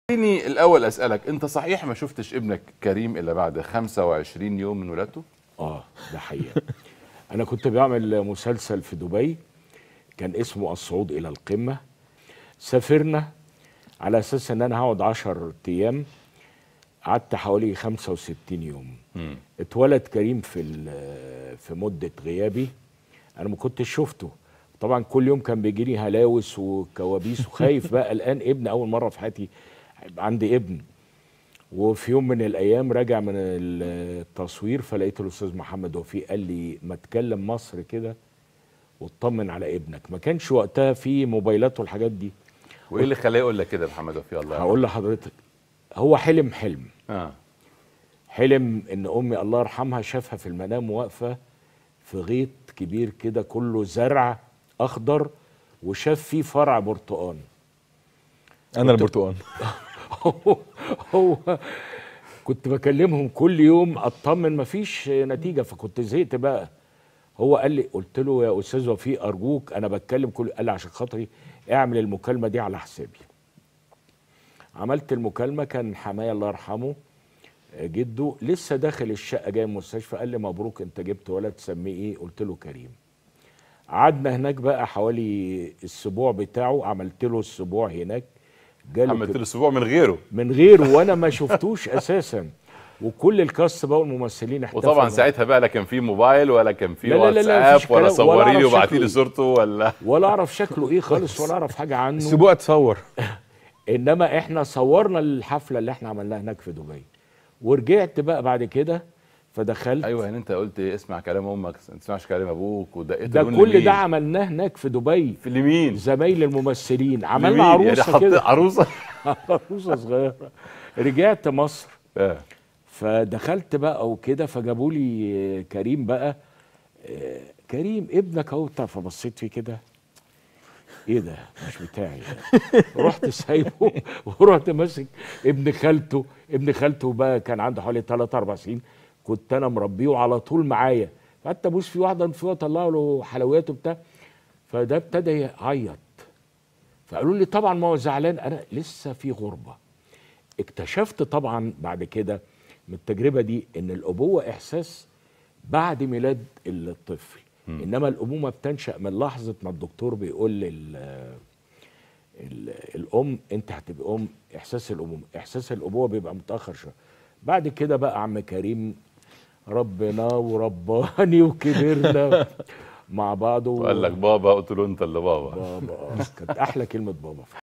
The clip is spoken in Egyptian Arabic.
خليني الاول اسالك انت صحيح ما شفتش ابنك كريم الا بعد 25 يوم من ولادته اه ده حقيقه انا كنت بعمل مسلسل في دبي كان اسمه الصعود الى القمه سافرنا على اساس ان انا هقعد 10 ايام قعدت حوالي 65 يوم مم. اتولد كريم في ال- في مده غيابي انا ما كنتش شفته طبعا كل يوم كان بيجي لي هلاوس وكوابيس وخايف بقى الان ابن اول مره في حياتي هيبقى عندي ابن وفي يوم من الايام راجع من التصوير فلقيت الاستاذ محمد وفيق قال لي ما تكلم مصر كده واطمن على ابنك ما كانش وقتها في موبايلات والحاجات دي وايه اللي خلاه يقول لك كده يا محمد وفي الله هقول لحضرتك هو حلم حلم اه حلم ان امي الله يرحمها شافها في المنام واقفه في غيط كبير كده كله زرع اخضر وشاف فيه فرع برتقان انا البرتقال هو هو كنت بكلمهم كل يوم اطمن مفيش نتيجه فكنت زهقت بقى هو قال لي قلت له يا استاذ وفيق ارجوك انا بتكلم كل قال لي عشان خاطري اعمل المكالمه دي على حسابي عملت المكالمه كان حمايه الله يرحمه جده لسه داخل الشقه جاي من المستشفى قال لي مبروك انت جبت ولد تسميه ايه قلت له كريم قعدنا هناك بقى حوالي السبوع بتاعه عملت له السبوع هناك جاله عملت كده- له اسبوع من غيره من غيره وانا ما شفتوش اساسا وكل الكاست بقى والممثلين احتفلوا وطبعا معاه. ساعتها بقى لا كان في موبايل ولا كان في لا لا لا لا، واتساب مفيش ولا كلام، ولا صوري لي أعرف وبعتي لي شكله. صورته ولا ولا اعرف شكله ايه خالص ولا اعرف حاجه عنه سيبوها تصور انما احنا صورنا الحفله اللي احنا عملناها هناك في دبي ورجعت بقى بعد كده فدخلت ايوه يعني انت قلت اسمع كلام امك ما تسمعش كلام ابوك ودقيت ده الون كل لمين؟ ده عملناه هناك في دبي في اليمين زمايل الممثلين عملنا لمين؟ يعني عروسه حطيت كده عروسه عروسه صغيره رجعت مصر آه. فدخلت بقى وكده فجابوا لي كريم بقى آه، كريم ابنك اهو بتاع فبصيت فيه كده ايه ده مش بتاعي ده. رحت سايبه ورحت ماسك ابن خالته ابن خالته بقى كان عنده حوالي 3 4 سنين كنت انا مربيه على طول معايا فقعدت ابوس فيه واحده فيه واطلع له حلويات وبتاع فده ابتدى يعيط فقالوا لي طبعا ما هو زعلان انا لسه في غربه اكتشفت طبعا بعد كده من التجربه دي ان الابوه احساس بعد ميلاد الطفل انما الامومه بتنشا من لحظه ما الدكتور بيقول لل ال- الام انت هتبقى ام احساس الامومه احساس الابوه بيبقى متاخر شويه بعد كده بقى عم كريم ربنا ورباني وكبرنا مع بعض و- وقال لك بابا قلت له انت اللي بابا بابا آه، كانت احلى كلمه بابا